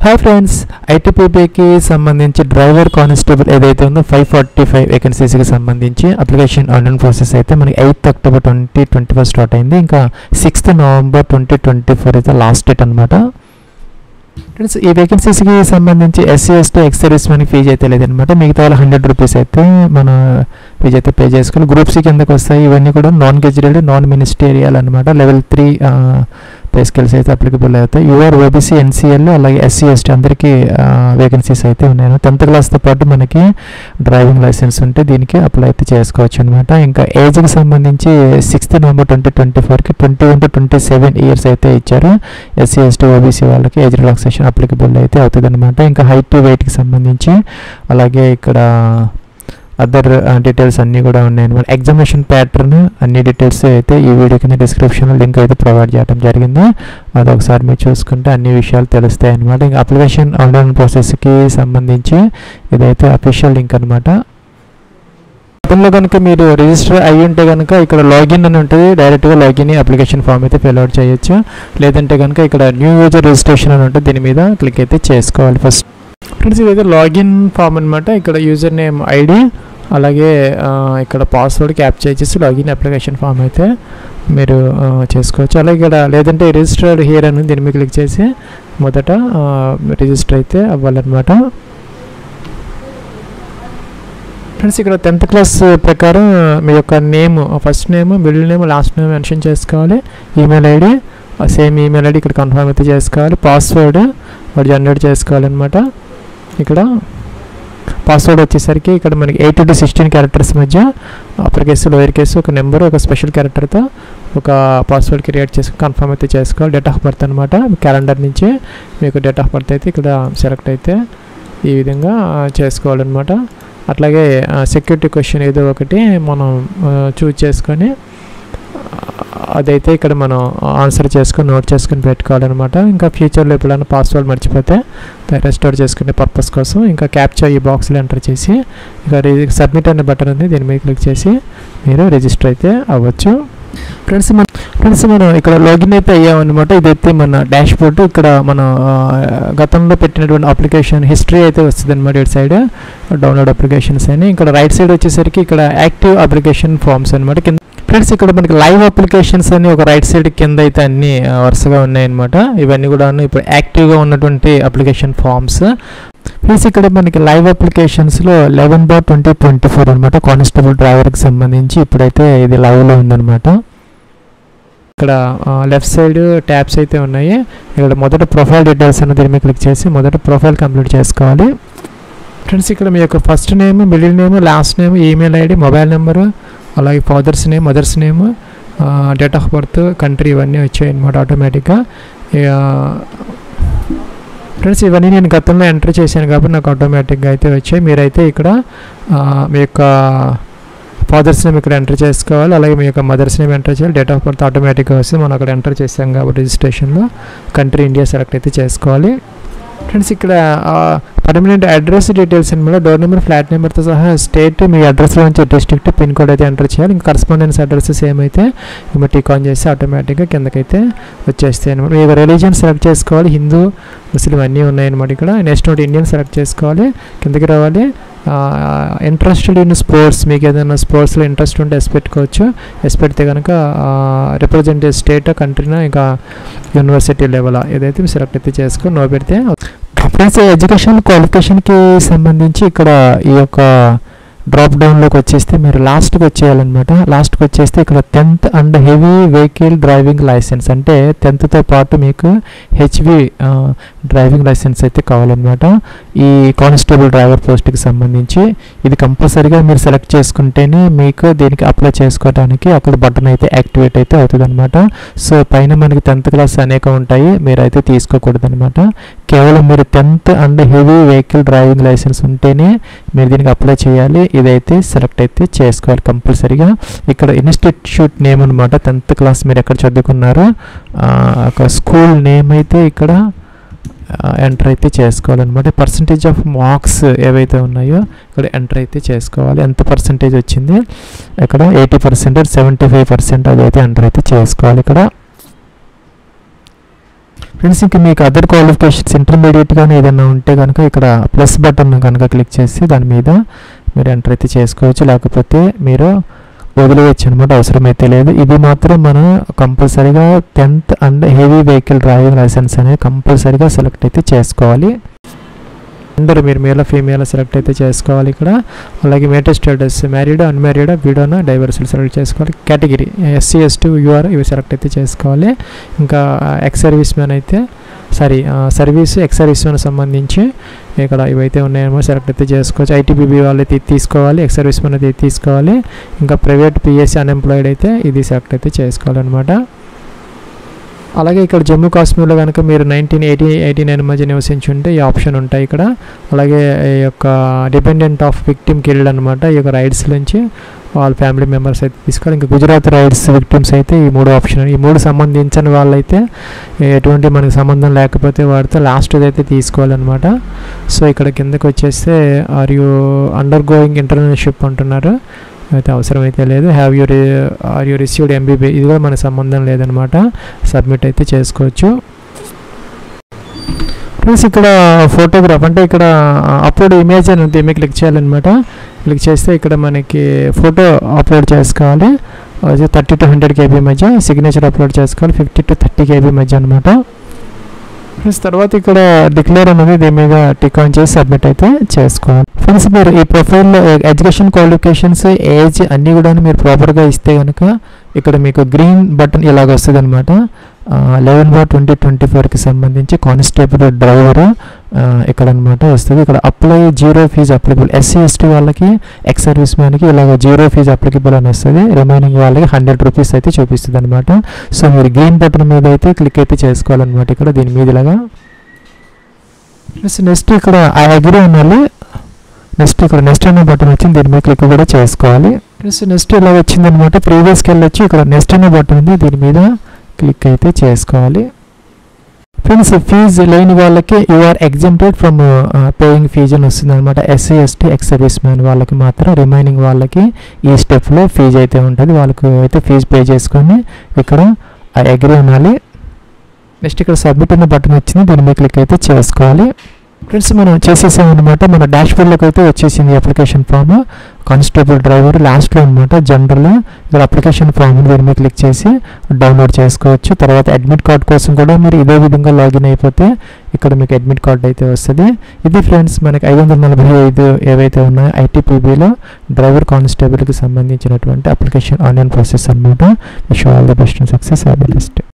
hi friends ఐటీపీపీకి సంబంధించి driver constable ఏదైతే ఉందో ఫైవ్ ఫార్టీ ఫైవ్ వేకెన్సీస్కి సంబంధించి అప్లికేషన్ ఆన్లైన్ ప్రాసెస్ అయితే మనకి eighth October twenty twenty four start అయింది ఇంకా sixth November twenty twenty four అయితే లాస్ట్ డేట్ అనమాట ఫ్రెండ్స్ ఈ వేకెన్సీస్కి సంబంధించి ఎస్సీ ఎస్టీ ఎక్స్ సర్వీస్ మనకి ఫీజు అయితే లేదనమాట మిగతా వాళ్ళు హండ్రెడ్ రూపీస్ అయితే మన ఫీజు అయితే పే చేసుకోవాలి గ్రూప్స్ కిందకి వస్తాయి ఇవన్నీ కూడా నాన్ గెజిటెడ్ నాన్ మినిస్టీరియల్ అనమాట లెవెల్ త్రీ పే స్కిల్స్ అయితే అప్లికబుల్ అవుతాయి యూఆర్ ఓబీసీ ఎన్సీఎల్ అలాగే ఎస్సీ ఎస్టీ అందరికీ వేకెన్సీస్ అయితే ఉన్నాయి టెన్త్ క్లాస్తో పాటు మనకి డ్రైవింగ్ లైసెన్స్ ఉంటే దీనికి అప్లై అయితే చేసుకోవచ్చు అనమాట ఇంకా ఏజ్కి సంబంధించి సిక్స్త్ నవంబర్ ట్వంటీ ట్వంటీ ఫోర్కి twenty one to twenty seven years అయితే ఇచ్చారు ఎస్సీ ఎస్టీ ఓబీసీ వాళ్ళకి ఏజ్ రిలాక్సేషన్ అప్లికబుల్ అయితే అవుతుంది అనమాట ఇంకా హైట్ వెయిట్కి సంబంధించి అలాగే ఇక్కడ అదర్ డీటెయిల్స్ అన్నీ కూడా ఉన్నాయి అనమాట ఎగ్జామినేషన్ ప్యాటర్న్ అన్ని డీటెయిల్స్ అయితే ఈ వీడియో కింద డిస్క్రిప్షన్లో లింక్ అయితే ప్రొవైడ్ చేయడం జరిగింది అది ఒకసారి మీరు చూసుకుంటే అన్ని విషయాలు తెలుస్తాయి అనమాట ఇంకా అప్లికేషన్ ఆన్లైన్ ప్రాసెస్కి సంబంధించి ఇదైతే అఫీషియల్ లింక్ అనమాట గతంలో కనుక మీరు రిజిస్టర్ అయ్యి ఉంటే కనుక ఇక్కడ లాగిన్ అని ఉంటుంది డైరెక్ట్గా లాగిన్ అప్లికేషన్ ఫామ్ అయితే ఫిల్ అవుట్ చేయొచ్చు లేదంటే కనుక ఇక్కడ న్యూ యూజర్ రిజిస్ట్రేషన్ అని ఉంటుంది దీని మీద క్లిక్ అయితే చేసుకోవాలి ఫస్ట్ ఫ్రెండ్స్ ఇదైతే లాగిన్ ఫామ్ అనమాట ఇక్కడ యూజర్ నేమ్ ఐడి అలాగే ఆ, ఇక్కడ పాస్వర్డ్ క్యాప్చర్ చేసి లాగిన్ అప్లికేషన్ ఫామ్ అయితే మీరు ఆ, చేసుకోవచ్చు అలాగే ఇక్కడ లేదంటే రిజిస్టర్డ్ హియర్ అని దీని మీద క్లిక్ చేసి మొదట రిజిస్టర్ అయితే అవ్వాలన్నమాట ఫ్రెండ్స్ ఇక్కడ టెన్త్ క్లాస్ ప్రకారం మీ యొక్క name first name middle name last name mention చేసుకోవాలి email ID same email ID ఇక్కడ కన్ఫర్మ్ అయితే చేసుకోవాలి పాస్వర్డ్ వాడు జనరేట్ చేసుకోవాలన్నమాట ఇక్కడ పాస్వర్డ్ వచ్చేసరికి ఇక్కడ మనకి ఎయిట్ టు సిక్స్టీన్ క్యారెక్టర్స్ మధ్య అప్పర్ కేసు లోయర్ కేసు ఒక నెంబర్ ఒక స్పెషల్ క్యారెక్టర్తో ఒక పాస్వర్డ్ క్రియేట్ చేసి కన్ఫర్మ్ అయితే చేసుకోవాలి డేట్ ఆఫ్ బర్త్ అనమాట క్యాలెండర్ నుంచి మీకు డేట్ ఆఫ్ బర్త్ అయితే ఇక్కడ సెలెక్ట్ అయితే ఈ విధంగా ఆ, చేసుకోవాలన్నమాట అట్లాగే సెక్యూరిటీ క్వశ్చన్ ఏదో ఒకటి మనం చూజ్ చేసుకొని ఆ, అదైతే ఇక్కడ మనం ఆన్సర్ చేసుకొని నోట్ చేసుకొని పెట్టుకోవాలన్నమాట ఇంకా ఫ్యూచర్లో ఎప్పుడైనా పాస్వర్డ్ మర్చిపోతే రెస్టోర్ చేసుకునే పర్పస్ కోసం ఇంకా క్యాప్చర్ ఈ బాక్స్లో ఎంటర్ చేసి ఇక సబ్మిట్ అనే బటన్ ఉంది దీని మీద క్లిక్ చేసి మీరు రిజిస్టర్ అయితే అవ్వచ్చు ఫ్రెండ్స్ మన ఫ్రెండ్స్ మనం ఇక్కడ లాగిన్ అయితే అయ్యామన్నమాట ఇదైతే మన డాష్ బోర్డ్ ఇక్కడ మన ఆ, గతంలో పెట్టినటువంటి అప్లికేషన్ హిస్టరీ అయితే వస్తుంది అనమాట ఇటు సైడ్ డౌన్లోడ్ అప్లికేషన్స్ అని ఇక్కడ రైట్ సైడ్ వచ్చేసరికి ఇక్కడ యాక్టివ్ అప్లికేషన్ ఫామ్స్ అనమాట కింద ఫ్రెండ్స్ ఇక్కడ మనకి లైవ్ అప్లికేషన్స్ అని ఒక రైట్ సైడ్ కింద అయితే అన్ని ఆ, వరుసగా ఉన్నాయన్నమాట ఇవన్నీ కూడా ఇప్పుడు యాక్టివ్గా ఉన్నటువంటి అప్లికేషన్ ఫామ్స్ ఫ్రెండ్స్ ఇక్కడ మనకి లైవ్ అప్లికేషన్స్లో eleven bar twenty twenty four అనమాట కానిస్టేబుల్ డ్రైవర్కి సంబంధించి ఇప్పుడైతే ఇది లైవ్లో ఉందన్నమాట ఇక్కడ లెఫ్ట్ సైడ్ ట్యాబ్స్ అయితే ఉన్నాయి ఇక్కడ మొదట ప్రొఫైల్ డీటెయిల్స్ అన్న దీని మీద క్లిక్ చేసి మొదట ప్రొఫైల్ కంప్లీట్ చేసుకోవాలి ఫ్రెండ్స్ ఇక్కడ మీ యొక్క first name middle name last name email ID mobile number అలాగే father's name mother's name date of birth country ఇవన్నీ వచ్చాయి అనమాట ఆటోమేటిక్గా ఫ్రెండ్స్ ఇవన్నీ నేను గతంలో ఎంటర్ చేశాను కాబట్టి నాకు ఆటోమేటిక్గా అయితే వచ్చాయి మీరైతే ఇక్కడ ఆ, మీ యొక్క ఫాదర్స్ నేమ్ ఇక్కడ ఎంటర్ చేసుకోవాలి అలాగే మీ యొక్క మదర్స్ నేమ్ ఎంటర్ చేయాలి డేట్ ఆఫ్ బర్త్ ఆటోమేటిక్గా వస్తే మనం అక్కడ ఎంటర్ చేసాం కాబట్టి రిజిస్ట్రేషన్లో కంట్రీ ఇండియా సెలెక్ట్ అయితే చేసుకోవాలి ఫ్రెండ్స్ ఇక్కడ పర్మనెంట్ అడ్రస్ డీటెయిల్స్ అనమాట డోర్ నెంబర్ ఫ్లాట్ నెంబర్తో సహా స్టేట్ మీ అడ్రస్లో నుంచి డిస్ట్రిక్ట్ పిన్ కోడ్ అయితే ఎంటర్ చేయాలి ఇంకా కరస్పాండెన్స్ అడ్రస్ సేమ్ అయితే ఇంకా టిక్ ఆన్ చేస్తే ఆటోమేటిక్గా కిందకైతే వచ్చేస్తాయి అనమాట మీ రిలీజియన్ సెలెక్ట్ చేసుకోవాలి హిందూ ముస్లిం అన్నీ ఉన్నాయన్నమాట ఇక్కడ నెక్స్ట్ ఒకటి ఇండియన్ సెలెక్ట్ చేసుకోవాలి కిందకి రావాలి ఇంట్రెస్టెడ్ ఇన్ స్పోర్ట్స్ మీకు ఏదైనా స్పోర్ట్స్లో ఇంట్రెస్ట్ ఉంటే ఎస్ పెట్టుకోవచ్చు ఎస్ పెడితే కనుక రిప్రజెంటే స్టేట్ కంట్రీనా ఇంకా యూనివర్సిటీ లెవెల్ ఏదైతే సెలెక్ట్ అయితే చేసుకొని నో పెడితే ఫ్రెండ్స్ ఎడ్యుకేషన్ క్వాలిఫికేషన్కి సంబంధించి ఇక్కడ ఈ యొక్క డ్రాప్ డౌన్లోకి వచ్చేస్తే మీరు లాస్ట్కి వచ్చేయాలన్నమాట లాస్ట్కి వచ్చేస్తే ఇక్కడ tenth and heavy vehicle driving licence అంటే టెన్త్తో పాటు మీకు హెచ్వి డ్రైవింగ్ లైసెన్స్ అయితే కావాలన్నమాట ఈ కానిస్టేబుల్ డ్రైవర్ పోస్ట్కి సంబంధించి ఇది కంపల్సరీగా మీరు సెలెక్ట్ చేసుకుంటేనే మీకు దీనికి అప్లై చేసుకోవడానికి అక్కడ బటన్ అయితే యాక్టివేట్ అయితే అవుతుంది అనమాట సో పైన మనకి టెన్త్ క్లాస్ అనేక ఉంటాయి మీరైతే తీసుకోకూడదు అనమాట కేవలం మీరు tenth and heavy vehicle driving licence ఉంటేనే మీరు దీనికి అప్లై చేయాలి ఇదైతే సెలెక్ట్ అయితే చేసుకోవాలి కంపల్సరీగా ఇక్కడ ఇన్స్టిట్యూట్ నేమ్ అనమాట టెన్త్ క్లాస్ మీరు ఎక్కడ చదువుకున్నారో ఆ, ఒక స్కూల్ నేమ్ అయితే ఇక్కడ ఎంటర్ అయితే చేసుకోవాలన్నమాట పర్సంటేజ్ ఆఫ్ మార్క్స్ ఏవైతే ఉన్నాయో ఇక్కడ ఎంటర్ అయితే చేసుకోవాలి ఎంత పర్సంటేజ్ వచ్చింది ఇక్కడ eighty percent seventy five percent అది అయితే ఎంటర్ అయితే చేసుకోవాలి ఇక్కడ ఫ్రెండ్స్ ఇంకా మీకు అదర్ క్వాలిఫికేషన్స్ ఇంటర్మీడియట్ కానీ ఏదైనా ఉంటే కనుక ఇక్కడ ప్లస్ బటన్ కనుక క్లిక్ చేసి దాని మీద మీరు ఎంటర్ అయితే చేసుకోవచ్చు లేకపోతే మీరు వదిలేయచ్చు అనమాట అవసరమైతే లేదు ఇది మాత్రం మనం కంపల్సరీగా tenth and heavy vehicle driving licence అనేది కంపల్సరీగా సెలెక్ట్ అయితే చేసుకోవాలి అందరు మీరు మేల ఫీమేల్ సెలెక్ట్ అయితే చేసుకోవాలి ఇక్కడ అలాగే మేటర్ స్టేటస్ మ్యారీడ్ అన్మ్యారీడ్ వీడోనా డైవర్స్ సెలెక్ట్ చేసుకోవాలి కేటగిరీ ఎస్సీ ఎస్టీ యూఆర్ ఇవి సెలెక్ట్ అయితే చేసుకోవాలి ఇంకా ఎక్స్ సర్వీస్ మ్యాన్ అయితే sorry service ex serviceman సంబంధించి ఇక్కడ ఇవైతే ఉన్నాయేమో సెలెక్ట్ అయితే చేసుకోవచ్చు ఐటీబీబీ వాళ్ళైతే ఇది తీసుకోవాలి ఎక్స్ సర్వీస్ మ్యాన్ అయితే ఇది తీసుకోవాలి ఇంకా ప్రైవేట్ పిఎస్సీ అన్ఎంప్లాయిడ్ అయితే ఇది సెలెక్ట్ అయితే చేసుకోవాలన్నమాట అలాగే ఇక్కడ జమ్మూ కాశ్మీర్లో కనుక మీరు నైన్టీన్ ఎయిటీ ఎయిటీ నైన్ మధ్య నివసించి ఉంటే ఈ ఆప్షన్ ఉంటాయి ఇక్కడ అలాగే ఈ యొక్క డిపెండెంట్ ఆఫ్ విక్టిమ్ కిల్డ్ అనమాట ఈ యొక్క రైడ్స్ నుంచి వాళ్ళ ఫ్యామిలీ మెంబర్స్ అయితే తీసుకోవాలి ఇంకా గుజరాత్ రైడ్స్ విక్టిమ్స్ అయితే ఈ మూడు ఆప్షన్ ఈ మూడు సంబంధించిన వాళ్ళైతే ఎటువంటి మనకి సంబంధం లేకపోతే వాడితే లాస్ట్ అయితే తీసుకోవాలన్నమాట సో ఇక్కడ కిందకి వచ్చేస్తే are you undergoing internship అంటున్నారు అయితే అవసరం అయితే లేదు have you are you received ఎంబీబీ ఇది కూడా మనకు సంబంధం లేదనమాట సబ్మిట్ అయితే చేసుకోవచ్చు ప్లస్ ఇక్కడ ఫోటోగ్రాఫ్ అంటే ఇక్కడ అప్లోడ్ ఇమేజ్ అని ఉంది క్లిక్ చేయాలన్నమాట క్లిక్ చేస్తే ఇక్కడ మనకి ఫోటో అప్లోడ్ చేసుకోవాలి అది థర్టీ టు హండ్రెడ్ కేబీ మధ్య సిగ్నేచర్ అప్లోడ్ చేసుకోవాలి ఫిఫ్టీ టు థర్టీ కేబీ మధ్య అనమాట ప్లస్ తర్వాత ఇక్కడ డిక్లేర్ అనేది దీని మీద టిక్ ఆన్ చేసి సబ్మిట్ అయితే చేసుకోవాలి ఫ్రెండ్స్ మీరు ఈ ప్రొఫైల్లో ఎడ్యుకేషన్ క్వాలిఫికేషన్స్ ఏజ్ అన్నీ కూడా మీరు ప్రాపర్గా ఇస్తే కనుక ఇక్కడ మీకు గ్రీన్ బటన్ ఇలాగ వస్తుంది అనమాట లెవెన్ బార్ ట్వంటీ ట్వంటీ ఫోర్కి సంబంధించి కానిస్టేబుల్ డ్రైవర్ ఇక్కడ అనమాట వస్తుంది ఇక్కడ apply zero fee applicable SC ST వాళ్ళకి ఎక్స్ సర్వీస్ మ్యాన్కి ఇలాగ జీరో ఫీజు అప్లికబుల్ అని వస్తుంది రిమైనింగ్ వాళ్ళకి హండ్రెడ్ రూపీస్ అయితే చూపిస్తుంది అనమాట సో మీరు గ్రీన్ బటన్ మీద అయితే క్లిక్ అయితే చేసుకోవాలన్నమాట ఇక్కడ దీని మీద ఇలాగా ప్లస్ నెక్స్ట్ ఇక్కడ ఐ అగ్రీ అనాలి నెక్స్ట్ ఇక్కడ నెక్స్ట్ అనే బటన్ వచ్చింది దీని మీద క్లిక్ కూడా చేసుకోవాలి ప్లస్ నెక్స్ట్ ఇలా వచ్చింది అనమాట ప్రీవియస్కి వెళ్ళొచ్చి ఇక్కడ నెక్స్ట్ అనే బటన్ ఉంది దీని మీద క్లిక్ అయితే చేసుకోవాలి ఫ్రెండ్స్ ఫీజు లేని వాళ్ళకి you are exempted from paying fee అని వస్తుంది అనమాట SC ST ex serviceman వాళ్ళకి మాత్రం రిమైనింగ్ వాళ్ళకి ఈ స్టెప్లో ఫీజు అయితే ఉంటుంది వాళ్ళకి అయితే ఫీజు పే చేసుకొని ఇక్కడ ఐ అగ్రీ అనాలి నెక్స్ట్ ఇక్కడ సబ్మిట్ అనే బటన్ వచ్చింది దీని మీద క్లిక్ అయితే చేసుకోవాలి ఫ్రెండ్స్ మనం చేసేసాం అనమాట మన డాష్ బోర్డ్లోకి అయితే వచ్చేసింది అప్లికేషన్ ఫామ్ కానిస్టేబుల్ డ్రైవర్ లాస్ట్లో అనమాట జనరల్ ఇక్కడ అప్లికేషన్ ఫామ్ దీని మీద క్లిక్ చేసి డౌన్లోడ్ చేసుకోవచ్చు తర్వాత అడ్మిట్ కార్డ్ కోసం కూడా మీరు ఇదే విధంగా లాగిన్ అయిపోతే ఇక్కడ మీకు అడ్మిట్ కార్డ్ అయితే వస్తుంది ఇది ఫ్రెండ్స్ మనకి ఐదు వందల నలభై ఐదు ఏవైతే ఉన్నాయో ఐటీపీబీలో డ్రైవర్ కానిస్టేబుల్కి సంబంధించినటువంటి అప్లికేషన్ ఆన్లైన్ ప్రాసెస్ అనమాట wish all the best success happy best